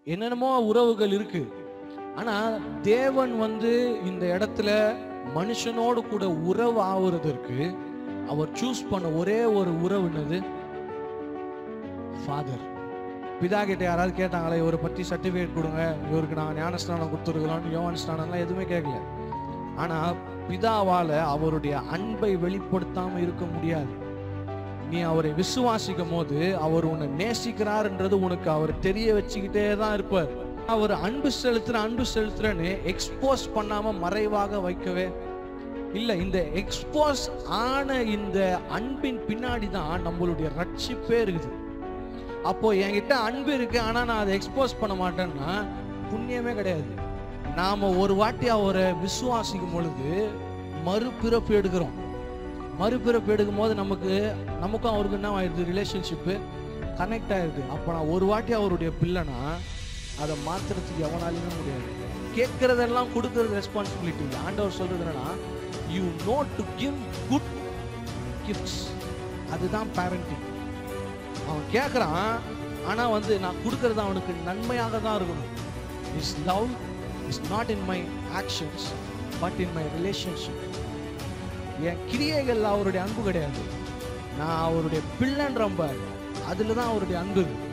என்னென்னமோ உறவுகள் இருக்கு ஆனா தேவன் வந்து இந்த இடத்துல மனுஷனோடு கூட உறவு ஆகுறதற்கு அவர் சூஸ் பண்ண ஒரே ஒரு உறவு என்னது ஃபாதர் பிதா கிட்ட யாராவது கேட்டாங்களே இவரை பத்தி சர்டிஃபிகேட் கொடுங்க இவருக்கு நான் ஞானஸ்நானம் கொடுத்துருக்கலாம் யோவான் ஸ்நானம்லாம் எதுவுமே கேட்கல ஆனா பிதாவால அவருடைய அன்பை வெளிப்படுத்தாம இருக்க முடியாது நீ அவரை விசுவாசிக்கும் போது அவர் உன்னை நேசிக்கிறார்ன்றது உனக்கு அவர் தெரிய வச்சுக்கிட்டே தான் இருப்பார் அவர் அன்பு செலுத்துற அன்பு செலுத்துறன்னு எக்ஸ்போஸ் பண்ணாம மறைவாக வைக்கவே இல்ல இந்த எக்ஸ்போஸ் ஆன இந்த அன்பின் பின்னாடி தான் நம்மளுடைய ரட்சிப்பே இருக்குது அப்போ என்கிட்ட அன்பு இருக்கு ஆனா நான் அதை எக்ஸ்போஸ் பண்ண மாட்டேன்னா புண்ணியமே கிடையாது நாம ஒரு வாட்டி அவரை விசுவாசிக்கும் பொழுது மறுபிறப்பு எடுக்கிறோம் மறுபிறப்பு எடுக்கும் போது நமக்கு நமக்கும் அவருக்கு என்ன ஆயிடுது ரிலேஷன்ஷிப்பு கனெக்ட் ஆயிடுது அப்போ நான் ஒரு வாட்டி அவருடைய பிள்ளைனா அதை மாத்துறதுக்கு எவனாலுமே முடியாது கேட்கறதெல்லாம் கொடுக்கறது ரெஸ்பான்சிபிலிட்டி இல்லை ஆண்டவர் சொல்றது என்னன்னா you know to give good gifts அதுதான் பேரண்டிங் அவன் கேட்குறான் ஆனால் வந்து நான் கொடுக்கறது அவனுக்கு நன்மையாக தான் இருக்கணும் is love is not in my actions but in my relationship என் கிரியைகள் அவருடைய அன்பு கிடையாது நான் அவருடைய பிள்ளைன்ற அதில் தான் அவருடைய அன்பு இருக்கு